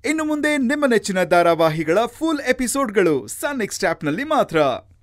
ಇನ್ನು ಮುಂದೆ ನಿಮ್ಮ ನೆಚ್ಚಿನ ಧಾರಾವಾಹಿಗಳ ಫುಲ್ ಎಪಿಸೋಡ್ಗಳು ಸನ್ ನೆಕ್ಸ್ಟ್ ಆಪ್ನಲ್ಲಿ ಮಾತ್ರ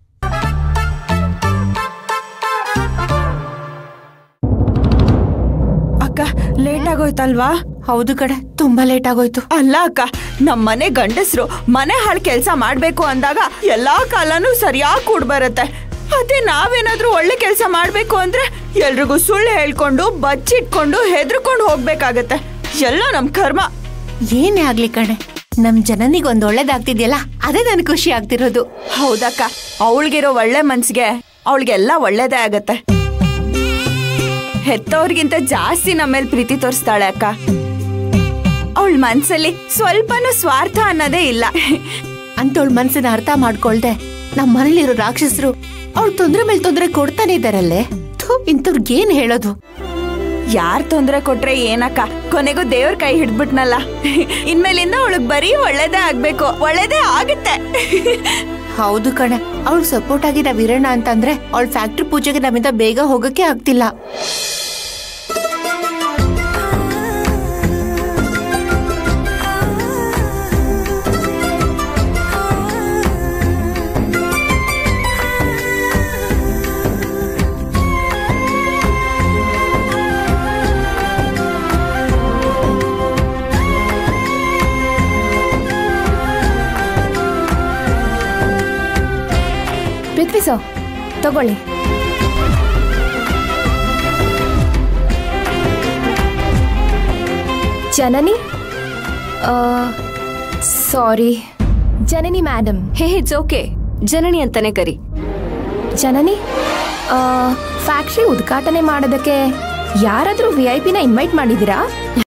ಅಕ್ಕ ಲೇಟ್ ಆಗೋಯ್ತಲ್ವಾ ಹೌದು ಕಡೆ ತುಂಬಾ ಲೇಟ್ ಆಗೋಯ್ತು ಅಲ್ಲ ಅಕ್ಕ ನಮ್ ಮನೆ ಗಂಡಸ್ರು ಮನೆ ಹಾಳ್ ಕೆಲ್ಸ ಮಾಡ್ಬೇಕು ಅಂದಾಗ ಎಲ್ಲಾ ಕಾಲನೂ ಸರಿಯಾಗಿ ಕೂಡ್ ಬರುತ್ತೆ ಅದೇ ನಾವೇನಾದ್ರೂ ಒಳ್ಳೆ ಕೆಲ್ಸ ಮಾಡ್ಬೇಕು ಅಂದ್ರೆ ಎಲ್ರಿಗೂ ಸುಳ್ಳು ಹೇಳ್ಕೊಂಡು ಬಚ್ಚಿಟ್ಕೊಂಡು ಹೆದರ್ಕೊಂಡು ಹೋಗ್ಬೇಕಾಗತ್ತೆ ಎಲ್ಲ ನಮ್ ಕರ್ಮ ಏನೇ ಆಗ್ಲಿ ಕಣೆ ನಮ್ ಜನನಿಗೆ ಒಂದ್ ಒಳ್ಳೇದಾಗ್ತಿದ್ಯಲ್ಲ ಅದೇ ನನ್ ಖುಷಿ ಆಗ್ತಿರೋದು ಹೌದಕ್ಕ ಅವಳಿಗಿರೋ ಒಳ್ಳೆ ಮನ್ಸಿಗೆ ಅವಳಿಗೆಲ್ಲ ಒಳ್ಳೇದೇ ಆಗತ್ತೆ ಹೆತ್ತವ್ರಿಗಿಂತ ಜಾಸ್ತಿ ನಮ್ಮೇಲ್ ಪ್ರೀತಿ ತೋರಿಸ್ತಾಳೆ ಅಕ್ಕ ಅವಳ ಮನ್ಸಲ್ಲಿ ಸ್ವಲ್ಪನೂ ಸ್ವಾರ್ಥ ಅನ್ನೋದೇ ಇಲ್ಲ ಅಂತವಳ ಮನ್ಸನ್ನ ಅರ್ಥ ಮಾಡ್ಕೊಳ್ದೆ ನಮ್ ಮನೇಲಿರೋ ರಾಕ್ಷಸರು ಅವಳು ತೊಂದ್ರೆ ಮೇಲೆ ತೊಂದ್ರೆ ಕೊಡ್ತಾನೆ ಇದಾರಲ್ಲೇ ಥು, ಇಂಥವ್ರಿಗೆ ಏನ್ ಹೇಳೋದು ಯಾರ್ ತೊಂದ್ರೆ ಕೊಟ್ರೆ ಏನಕ್ಕ ಕೊನೆಗೂ ದೇವ್ರ ಕೈ ಹಿಡ್ಬಿಟ್ನಲ್ಲ ಇನ್ಮೇಲಿಂದ ಅವಳಗ್ ಬರೀ ಒಳ್ಳೇದೇ ಆಗ್ಬೇಕು ಒಳ್ಳೇದೇ ಆಗುತ್ತೆ ಹೌದು ಕಣೆ ಅವಳು ಸಪೋರ್ಟ್ ಆಗಿ ನಾವ್ ಇರೋಣ ಅಂತಂದ್ರೆ ಅವಳ ಫ್ಯಾಕ್ಟ್ರಿ ಪೂಜೆಗೆ ನಮ್ಮಿಂದ ಬೇಗ ಹೋಗಕ್ಕೆ ಆಗ್ತಿಲ್ಲ ಪೃಥ್ವಿ ಸರ್ ತಗೊಳ್ಳಿ Janani sorry Janani madam hey it's okay Janani ಅಂತಾನೆ ಕರಿ ಜನನಿ ಫ್ಯಾಕ್ಟ್ರಿ ಉದ್ಘಾಟನೆ ಮಾಡೋದಕ್ಕೆ ಯಾರಾದರೂ ವಿ ಐ ಪಿನ ಇನ್ವೈಟ್ ಮಾಡಿದ್ದೀರಾ